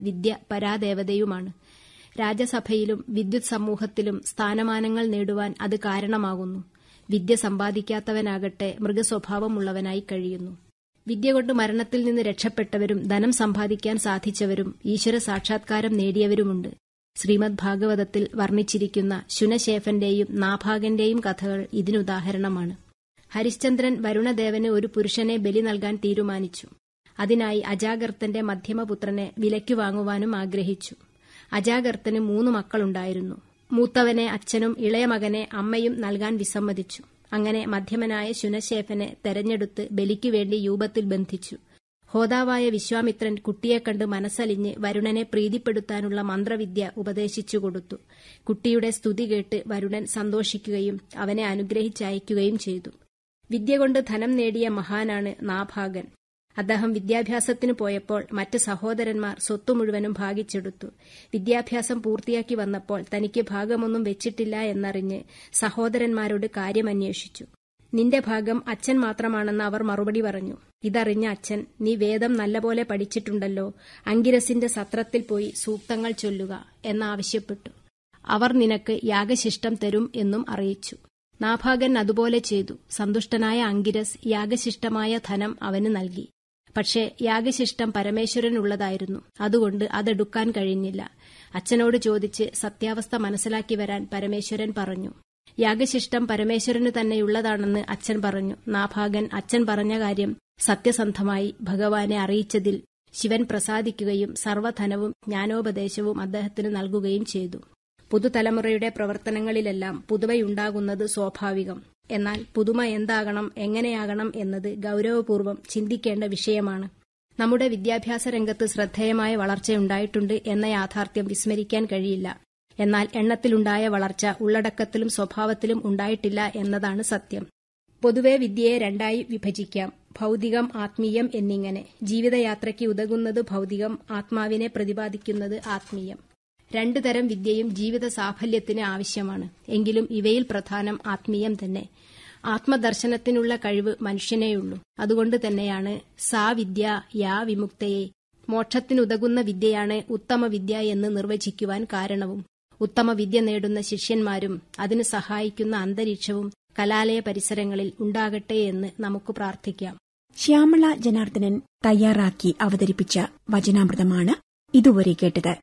വിദ്യ പരാദേവതയുമാണ് രാജസഭയിലും വിദ്യുത് സമൂഹത്തിലും സ്ഥാനമാനങ്ങൾ നേടുവാൻ അത് കാരണമാകുന്നു വിദ്യ സമ്പാദിക്കാത്തവനാകട്ടെ മൃഗസ്വഭാവമുള്ളവനായി കഴിയുന്നു വിദ്യ കൊണ്ട് മരണത്തിൽ നിന്ന് രക്ഷപ്പെട്ടവരും ധനം സമ്പാദിക്കാൻ സാധിച്ചവരും ഈശ്വര സാക്ഷാത്കാരം നേടിയവരുമുണ്ട് ശ്രീമദ് ഭാഗവതത്തിൽ വർണ്ണിച്ചിരിക്കുന്ന ശുനശേഫന്റെയും നാഭാഗന്റെയും കഥകൾ ഇതിനുദാഹരണമാണ് ഹരിശ്ചന്ദ്രൻ വരുണദേവന് ഒരു പുരുഷനെ ബലി നൽകാൻ തീരുമാനിച്ചു അതിനായി അജാഗർത്തന്റെ മധ്യമപുത്രനെ വിലയ്ക്കു വാങ്ങുവാനും ആഗ്രഹിച്ചു അജാഗർത്തന് മൂന്ന് മക്കളുണ്ടായിരുന്നു മൂത്തവനെ അച്ഛനും ഇളയ മകനെ അമ്മയും നൽകാൻ വിസമ്മതിച്ചു അങ്ങനെ മധ്യമനായ ശുനശേഫനെ തെരഞ്ഞെടുത്ത് ബലിക്കു വേണ്ടി യൂപത്തിൽ ബന്ധിച്ചു ഹോതാവായ വിശ്വാമിത്രൻ കുട്ടിയെ കണ്ട് മനസ്സലിഞ്ഞ് വരുണനെ പ്രീതിപ്പെടുത്താനുള്ള മന്ത്രവിദ്യ ഉപദേശിച്ചു കൊടുത്തു കുട്ടിയുടെ സ്തുതി കേട്ട് വരുണൻ സന്തോഷിക്കുകയും അവനെ അനുഗ്രഹിച്ചയക്കുകയും ചെയ്തു വിദ്യ കൊണ്ട് ധനം നേടിയ മഹാനാണ് നാഭാഗൻ അദ്ദേഹം വിദ്യാഭ്യാസത്തിന് പോയപ്പോൾ മറ്റ് സഹോദരന്മാർ സ്വത്തു മുഴുവനും ഭാഗിച്ചെടുത്തു വിദ്യാഭ്യാസം പൂർത്തിയാക്കി വന്നപ്പോൾ തനിക്ക് ഭാഗമൊന്നും വെച്ചിട്ടില്ല എന്നറിഞ്ഞ് സഹോദരന്മാരോട് കാര്യമന്വേഷിച്ചു നിന്റെ ഭാഗം അച്ഛൻ മാത്രമാണെന്ന് അവർ മറുപടി പറഞ്ഞു ഇതറിഞ്ഞ അച്ഛൻ നീ വേദം നല്ലപോലെ പഠിച്ചിട്ടുണ്ടല്ലോ അങ്കിരസിന്റെ സത്രത്തിൽ പോയി സൂക്തങ്ങൾ ചൊല്ലുക എന്നാവശ്യപ്പെട്ടു അവർ നിനക്ക് യാഗശിഷ്ടം തരും എന്നും അറിയിച്ചു നാഭാഗൻ അതുപോലെ ചെയ്തു സന്തുഷ്ടനായ അങ്കിരസ് യാഗശിഷ്ടമായ ധനം അവന് നൽകി പക്ഷേ യാഗശിഷ്ടം പരമേശ്വരനുള്ളതായിരുന്നു അതുകൊണ്ട് അതെടുക്കാൻ കഴിഞ്ഞില്ല അച്ഛനോട് ചോദിച്ച് സത്യാവസ്ഥ മനസ്സിലാക്കി വരാൻ പരമേശ്വരൻ പറഞ്ഞു യാഗശിഷ്ടം പരമേശ്വരന് തന്നെയുള്ളതാണെന്ന് അച്ഛൻ പറഞ്ഞു നാഭാഗൻ അച്ഛൻ പറഞ്ഞ കാര്യം സത്യസന്ധമായി ഭഗവാനെ അറിയിച്ചതിൽ ശിവൻ പ്രസാദിക്കുകയും സർവ്വധനവും ജ്ഞാനോപദേശവും അദ്ദേഹത്തിന് നൽകുകയും ചെയ്തു പുതുതലമുറയുടെ പ്രവർത്തനങ്ങളിലെല്ലാം പുതുമയുണ്ടാകുന്നത് സ്വാഭാവികം എന്നാൽ പുതുമ എന്താകണം എങ്ങനെയാകണം എന്നത് ഗൌരവപൂർവ്വം ചിന്തിക്കേണ്ട വിഷയമാണ് നമ്മുടെ വിദ്യാഭ്യാസ രംഗത്ത് ശ്രദ്ധേയമായ വളർച്ചയുണ്ടായിട്ടുണ്ട് എന്ന യാഥാർത്ഥ്യം വിസ്മരിക്കാൻ കഴിയില്ല എന്നാൽ എണ്ണത്തിലുണ്ടായ വളർച്ച ഉള്ളടക്കത്തിലും സ്വഭാവത്തിലും ഉണ്ടായിട്ടില്ല എന്നതാണ് സത്യം പൊതുവെ വിദ്യയെ രണ്ടായി വിഭജിക്കാം ഭൗതികം ആത്മീയം എന്നിങ്ങനെ ജീവിതയാത്രയ്ക്ക് ഉതകുന്നത് ഭൗതികം ആത്മാവിനെ പ്രതിപാദിക്കുന്നത് ആത്മീയം രണ്ടു തരം വിദ്യയും ജീവിത സാഫല്യത്തിന് ആവശ്യമാണ് എങ്കിലും ഇവയിൽ പ്രധാനം ആത്മീയം തന്നെ ആത്മദർശനത്തിനുള്ള കഴിവ് മനുഷ്യനേയുള്ളൂ അതുകൊണ്ട് തന്നെയാണ് സാ വിദ്യ യാ വിമുക്തയെ മോക്ഷത്തിനുതകുന്ന വിദ്യയാണ് ഉത്തമ വിദ്യ എന്ന് നിർവചിക്കുവാൻ കാരണവും ഉത്തമ വിദ്യ നേടുന്ന ശിഷ്യന്മാരും അതിന് സഹായിക്കുന്ന അന്തരീക്ഷവും കലാലയ പരിസരങ്ങളിൽ ഉണ്ടാകട്ടെ എന്ന് നമുക്ക് പ്രാർത്ഥിക്കാം ശ്യാമള ജനാർദ്ദനൻ തയ്യാറാക്കി അവതരിപ്പിച്ച വചനാമൃതമാണ് ഇതുവരെ കേട്ടത്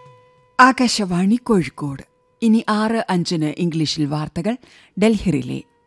ആകാശവാണി കോഴിക്കോട് ഇനി ആറ് അഞ്ചിന് ഇംഗ്ലീഷിൽ വാർത്തകൾ ഡൽഹി റിലേ